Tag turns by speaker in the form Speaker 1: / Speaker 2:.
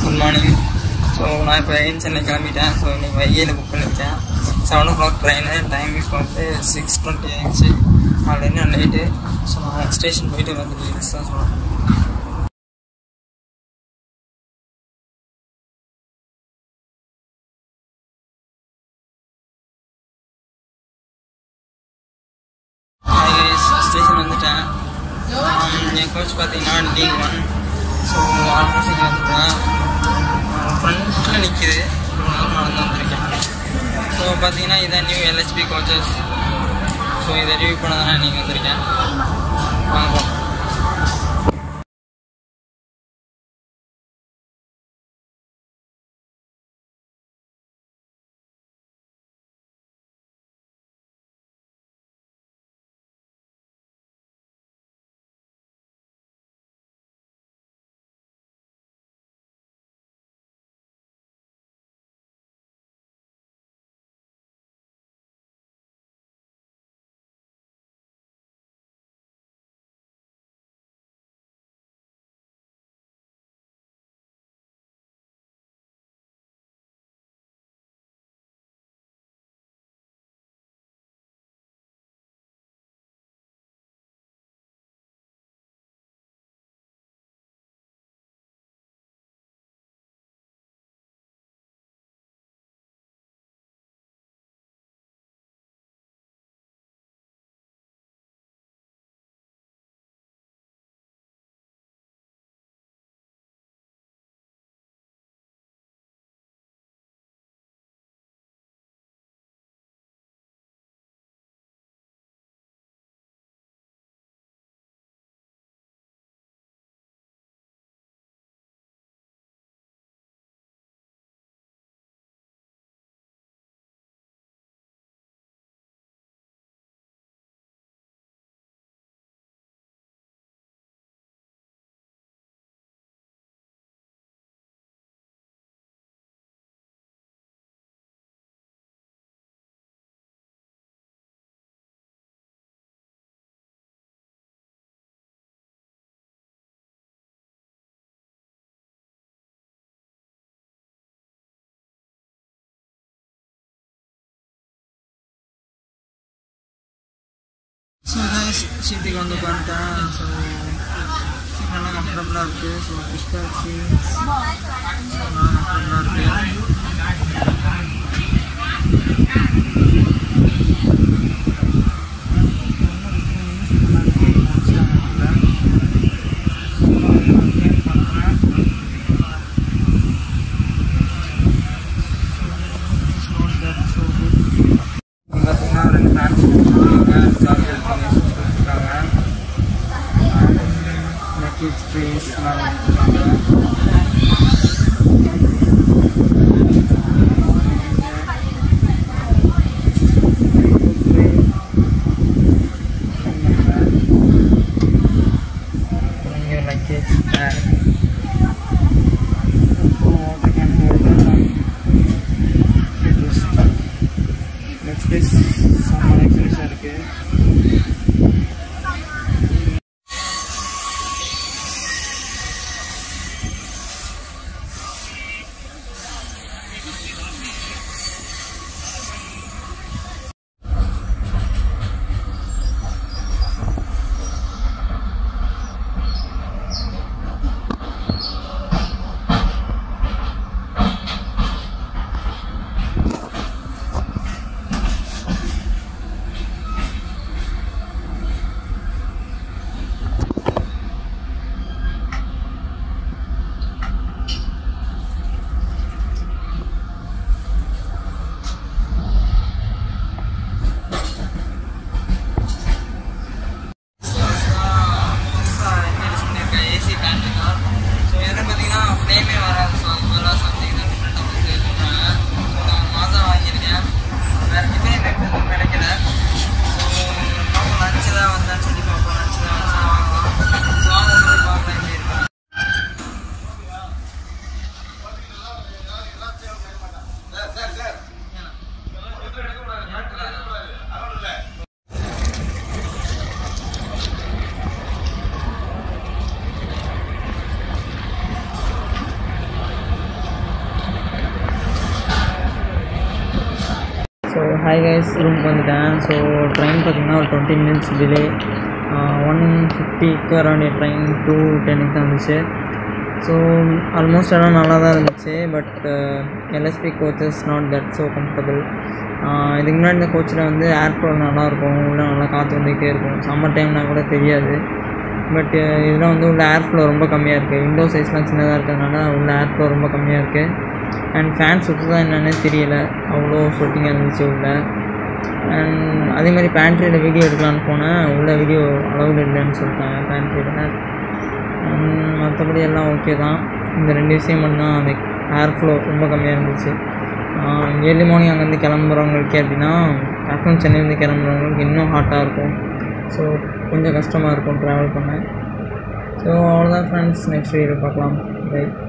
Speaker 1: Good morning so நான் இப்போ ஏன் சென்னை கிளம்பிட்டேன் ஸோ இன்னைக்கு வைகையில் புக் பண்ணியிருக்கேன் seven o'clock train time இப்போ வந்து சிக்ஸ் டுவெண்ட்டி ஆயிடுச்சு ஆல்ரெடி நான் லேட்டு ஸோ நான் ஸ்டேஷன் போயிட்டு வந்து டீல்ஸ் தான் சொல்கிறேன் ஸ்டேஷன் வந்துட்டேன் ஆம், என் கோச் பார்த்தீங்கன்னா டி ஒன் ஸோ ஆல்மோஸ்ட் இங்கே வந்துட்டேன் ஃப்ரண்ட்டில் நிற்கிது இவ்வளோ நேரம் நடந்து வந்திருக்கேன் ஸோ பார்த்தீங்கன்னா இதான் நியூ எல்ஹெச்பி கோச்சஸ் ஸோ இதை ரிவ்யூ பண்ண தானே நீங்கள் வந்திருக்கேன் வாங்க போகலாம். ஸோ கைஸ் சீட்டுக்கு வந்து உட்காந்துட்டேன் ஸோ நல்லா கம்ஃபர்டபுளாக இருக்குது ஸோ புஷ்கா சீட்ஸ் நல்லா கம்ஃபர்டபுளாக இருக்குது பார்த்தீங்கன்னா ரெண்டு ஃபேன்ஸ் கொடுத்துருக்காங்க சார்ஜர் பண்ணி கொடுத்துருக்காங்க நெட்ஃப்ளிக்ஸ் ஸ்பேஸ்லாம் கொடுத்துருக்காங்க Your luggage bag. Water can hold it. Netflix சாமான எக்ஸசைஸாக இருக்குது ஹாய் கைஸ் ரூமுக்கு வந்துட்டேன் ஸோ ட்ரெயின் பார்த்தீங்கன்னா ஒரு டுவெண்ட்டி மினிட்ஸ் டிலே ஒன் ஃபிஃப்டிக்கு வர வேண்டிய ட்ரெயின் டூ டென்னுக்கு தான் வந்துச்சு ஸோ ஆல்மோஸ்ட் எல்லாம் நல்லா தான் இருந்துச்சு but LSP coaches not that so comfortable இதுக்கு முன்னாடி இந்த கோச்சில் வந்து ஏர் ஃப்ளோ நல்லாயிருக்கும் உள்ளே நல்லா காற்று வந்துகிட்டே இருக்கும் சம்மர் டைம்னா கூட தெரியாது பட் இதில் வந்து உள்ள ஏர் ஃப்ளோ ரொம்ப கம்மியாக இருக்குது விண்டோ சைஸ்லாம் சின்னதாக இருக்கிறதுனால உள்ள ஏர் ஃப்ளோ ரொம்ப கம்மியாக இருக்குது அண்ட் ஃபேன் சுற்றுதா என்னன்னே தெரியல அவ்வளோ ஷூட்டிங்காக இருந்துச்சு உள்ள அண்ட் அதே மாதிரி பேண்ட்ரியில் வீடியோ எடுக்கலான்னு போனேன் உள்ள வீடியோ அலௌடு இல்லைன்னு சொல்லிட்டாங்க பேண்ட்ரியில் மற்றபடி எல்லாம் ஓகே தான் இந்த ரெண்டு விஷயம் மட்டும்தான் அந்த ஏர் ஃப்ளோ ரொம்ப கம்மியாக இருந்துச்சு ஏர்லி மார்னிங் அங்கேருந்து கிளம்புறவங்களுக்கே அப்படின்னா ஆஃப்டர்நூன் சென்னையிலேருந்து கிளம்புறவங்களுக்கு இன்னும் ஹாட்டாக இருக்கும் ஸோ கொஞ்சம் கஷ்டமாக இருக்கும் ட்ராவல் பண்ண ஸோ அவ்வளோதான் ஃப்ரெண்ட்ஸ் நெக்ஸ்ட் வீடியோ பார்க்கலாம் பை